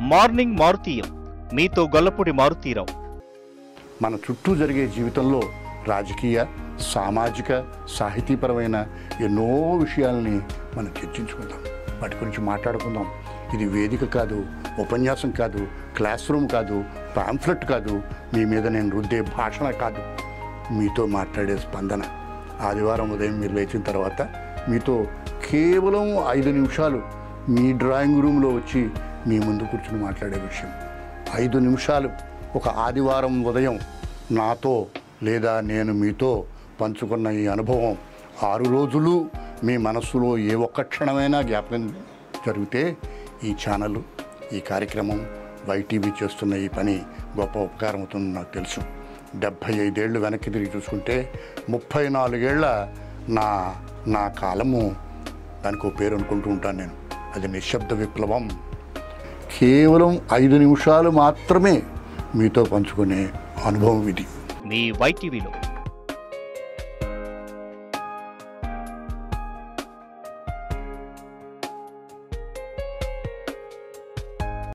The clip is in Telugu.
మార్నింగ్ మారుతీయం మీతో గొల్లపూడి మారుతీరావు మన చుట్టూ జరిగే జీవితంలో రాజకీయ సామాజిక సాహితీపరమైన ఎన్నో విషయాల్ని మనం చర్చించుకుందాం వాటి గురించి మాట్లాడుకుందాం ఇది వేదిక కాదు ఉపన్యాసం కాదు క్లాస్ రూమ్ కాదు పాంఫ్లెట్ కాదు మీ మీద నేను రుద్దే భాషణ కాదు మీతో మాట్లాడే స్పందన ఆదివారం ఉదయం మీరు లేచిన తర్వాత మీతో కేవలం ఐదు నిమిషాలు మీ డ్రాయింగ్ రూమ్లో వచ్చి మీ ముందు కూర్చుని మాట్లాడే విషయం ఐదు నిమిషాలు ఒక ఆదివారం ఉదయం నాతో లేదా నేను మీతో పంచుకున్న ఈ అనుభవం ఆరు రోజులు మీ మనస్సులో ఏ ఒక్క క్షణమైనా జ్ఞాపకం జరిగితే ఈ ఛానల్ ఈ కార్యక్రమం వైటీవీ చేస్తున్న ఈ పని గొప్ప ఉపకారం అవుతుందని నాకు తెలుసు డెబ్భై ఐదేళ్ళు వెనక్కి తిరిగి చూసుకుంటే ముప్పై నాలుగేళ్ల నా నా కాలము దానికి ఒక పేరు అనుకుంటూ ఉంటాను నేను అది నిశ్శబ్ద విప్లవం కేవలం ఐదు నిమిషాలు మాత్రమే మీతో పంచుకునే అనుభవం ఇది మీ వైటీవీలో